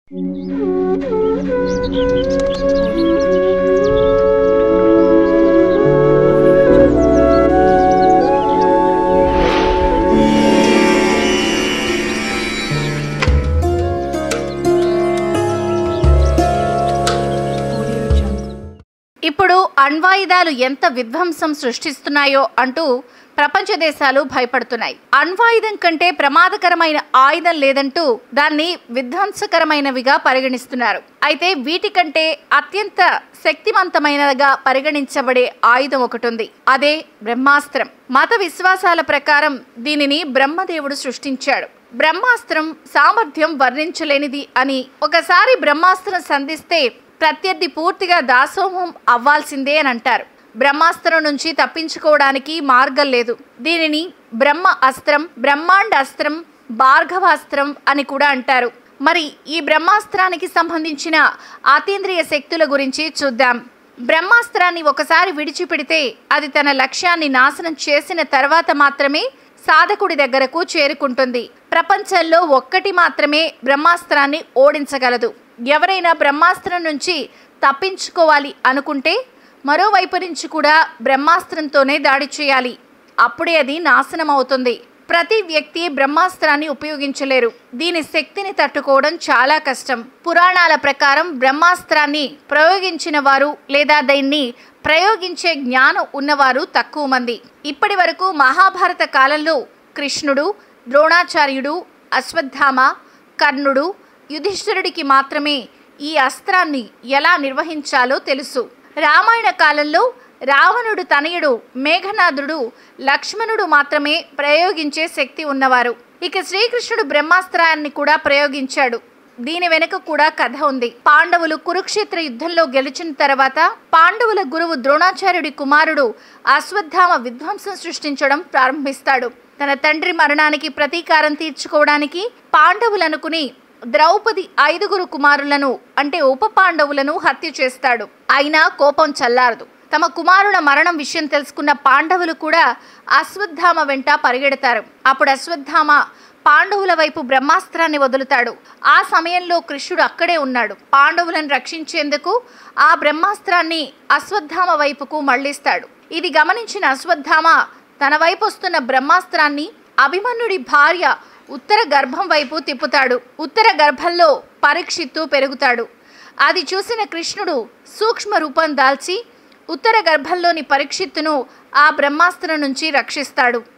ఇప్పుడు అణ్వాయుధాలు ఎంత విధ్వంసం సృష్టిస్తున్నాయో అంటూ ప్రపంచ దేశాలు భయపడుతున్నాయి అణ్వాయుధం కంటే ప్రమాదకరమైన ఆయుధం లేదంటూ దాన్ని విధ్వంసకరమైనవిగా పరిగణిస్తున్నారు అయితే వీటికంటే అత్యంత శక్తివంతమైనదిగా పరిగణించబడే ఆయుధం ఒకటి ఉంది అదే బ్రహ్మాస్త్రం మత విశ్వాసాల ప్రకారం దీనిని బ్రహ్మదేవుడు సృష్టించాడు బ్రహ్మాస్త్రం సామర్థ్యం వర్ణించలేనిది అని ఒకసారి బ్రహ్మాస్త్రం సంధిస్తే ప్రత్యర్థి పూర్తిగా దాసోహం అవ్వాల్సిందే అని అంటారు బ్రహ్మాస్త్రం నుంచి తప్పించుకోవడానికి మార్గం లేదు దీనిని బ్రహ్మ అస్త్రం బ్రహ్మాండ అస్త్రం భార్గవాస్త్రం అని కూడా అంటారు మరి ఈ బ్రహ్మాస్త్రానికి సంబంధించిన అతీంద్రియ శక్తుల గురించి చూద్దాం బ్రహ్మాస్త్రాన్ని ఒకసారి విడిచిపెడితే అది తన లక్ష్యాన్ని నాశనం చేసిన తర్వాత మాత్రమే సాధకుడి దగ్గరకు చేరుకుంటుంది ప్రపంచంలో ఒక్కటి మాత్రమే బ్రహ్మాస్త్రాన్ని ఓడించగలదు ఎవరైనా బ్రహ్మాస్త్రం నుంచి తప్పించుకోవాలి అనుకుంటే మరోవైపు నుంచి కూడా బ్రహ్మాస్త్రంతోనే దాడి చేయాలి అప్పుడే అది నాశనం అవుతుంది ప్రతి వ్యక్తి బ్రహ్మాస్త్రాన్ని ఉపయోగించలేరు దీని శక్తిని తట్టుకోవడం చాలా కష్టం పురాణాల ప్రకారం బ్రహ్మాస్త్రాన్ని ప్రయోగించిన వారు లేదా దీన్ని ప్రయోగించే జ్ఞానం ఉన్నవారు తక్కువ మంది ఇప్పటి వరకు మహాభారత కాలంలో కృష్ణుడు ద్రోణాచార్యుడు అశ్వత్థామ కర్ణుడు యుధిష్ఠిరుడికి మాత్రమే ఈ అస్త్రాన్ని ఎలా నిర్వహించాలో తెలుసు రామాయణ కాలంలో రావణుడు తనయుడు మేఘనాథుడు లక్ష్మణుడు మాత్రమే ప్రయోగించే శక్తి ఉన్నవారు ఇక శ్రీకృష్ణుడు బ్రహ్మాస్త్రాన్ని కూడా ప్రయోగించాడు దీని వెనుక కూడా కథ ఉంది పాండవులు కురుక్షేత్ర యుద్ధంలో గెలిచిన తర్వాత పాండవుల గురువు ద్రోణాచార్యుడి కుమారుడు అశ్వత్థామ విధ్వంసం సృష్టించడం ప్రారంభిస్తాడు తన తండ్రి మరణానికి ప్రతీకారం తీర్చుకోవడానికి పాండవులనుకుని ద్రౌపది ఐదుగురు కుమారులను అంటే ఉప పాండవులను హత్య చేస్తాడు అయినా కోపం చల్లారదు తమ కుమారుల మరణం విషయం తెలుసుకున్న పాండవులు కూడా అశ్వత్థామ వెంట పరిగెడతారు అప్పుడు అశ్వత్థామ పాండవుల వైపు బ్రహ్మాస్త్రాన్ని వదులుతాడు ఆ సమయంలో కృష్ణుడు అక్కడే ఉన్నాడు పాండవులను రక్షించేందుకు ఆ బ్రహ్మాస్త్రాన్ని అశ్వత్థామ వైపుకు మళ్లిస్తాడు ఇది గమనించిన అశ్వత్థామ తన వైపు వస్తున్న బ్రహ్మాస్త్రాన్ని అభిమన్యుడి భార్య ఉత్తర గర్భం వైపు తిప్పుతాడు ఉత్తర గర్భంలో పరీక్షిత్తు పెరుగుతాడు అది చూసిన కృష్ణుడు సూక్ష్మ రూపం దాల్చి ఉత్తర గర్భంలోని పరీక్షిత్తును ఆ బ్రహ్మాస్త్రం నుంచి రక్షిస్తాడు